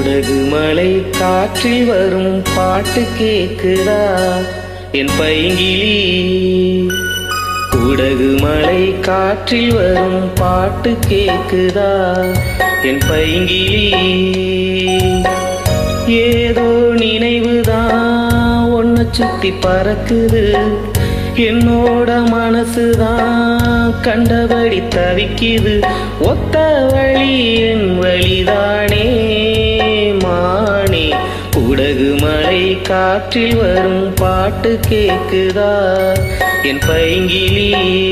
குடகு மலை காற்றில் வரும் பாட்டு கேக்குதா என் பைங்கிலி குடகு மலை காற்றில் வரும் பாட்டு கேக்குதா என் பைங்கிலி ஏதோ நினைவுதான் ஒன்ன சுத்தி பறக்குது என்னோட மனசுதான் கண்டபடி தவிக்குது ஒத்த வழி என் வழிதானே மானே குடகு மலை காற்றில் வரும் பாட்டு கேக்குதா என் பைங்கிலி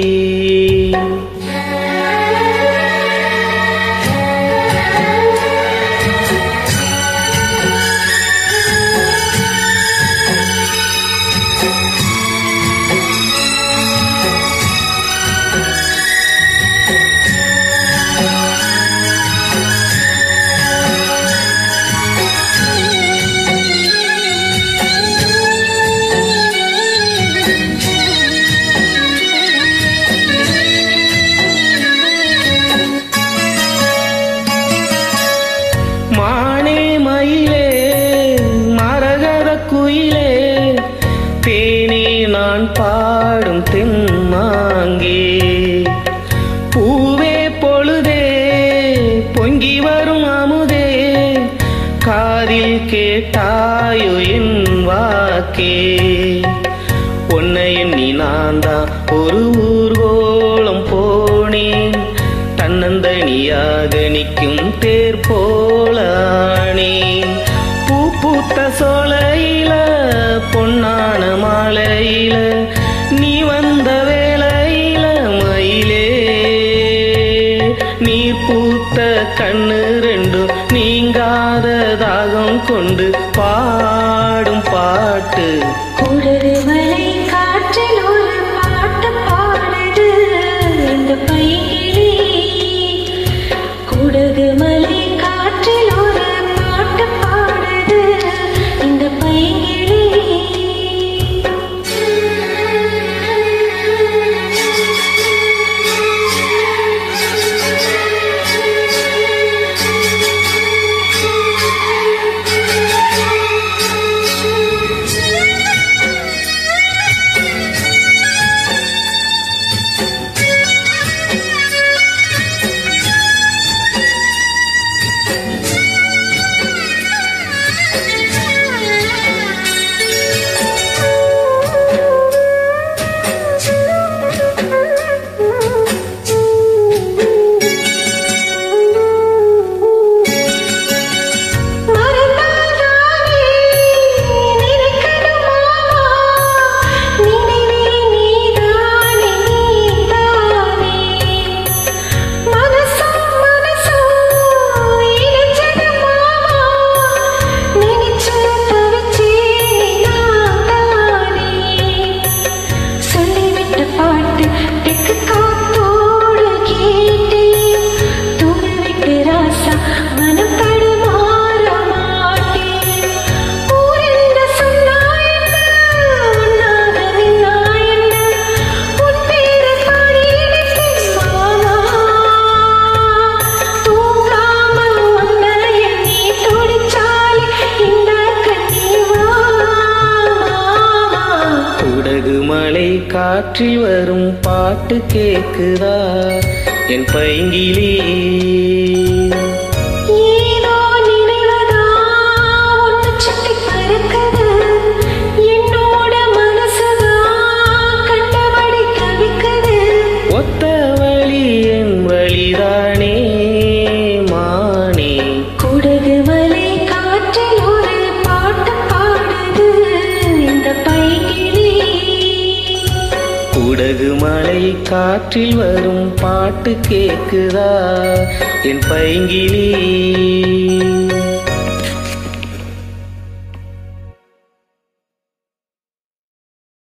மானே மயிலே மரகத குயிலே தேனே நான் பாடும் தெம்மாங்கே பூவே பொழுதே பொங்கி வரும் அமுதே காதில் கேட்டாயோ என் வாக்கே உன்னை எண்ணி நான் தான் ஒரு ஊர்கோலம் போனேன் தன்னந்தனியாக நிற்கும் தேர் போலானேன் பூ பூத்த சோலையில பொன்னான மாலையில நீ வந்த வேளையில மயிலே நீர் பூத்த கண்ணு ரெண்டும் நீங்காத தாகம் கொண்டு பாடும் பாட்டு குடகு மலை காற்றில் ஒரு பாட்டு பாடுது இந்த பைகிளி குடகு மலை காற்றில் ஒரு பாட்டு பாடுது இந்த பைகிளி மறந்தாதானே நினைக்கணுமா நினைவே நீதானே நீதானே மனசோ மனசோ இணைச்சது மாமா நினைச்சு தவிச்சேன் நான் தானே சொல்லிவிட்ட பாட்டு தெக்கு காத்தோடு கேட்டேன் தூங்கிவிட்டு ராசா மனம் தடுமாற மாட்டேன் ஊரென்ன சொன்னா என்ன உன்னாக நின்னா என்ன உன் பேரை பாடி இணைத்தேன் மாமா தூங்காமல் உன்னை எண்ணி துடிச்சாலே இந்த கண்ணீர் மாமா குடகு மலை காற்றில் வரும் பாட்டு கேக்குதா என் பைங்கிலி ஏதோ நினைவதா ஒன்னு சுத்தி பறக்குது என்னோட மனசுதான் கண்டபடி தவிக்குது ஒத்த வழி என் வழிதானே மானே குடகு மலை காற்றில் ஒரு பாட்டு பாடுது இந்த பைகிளி குடகு மலை காற்றில் வரும் பாட்டு கேக்குதா என் பைங்கிலி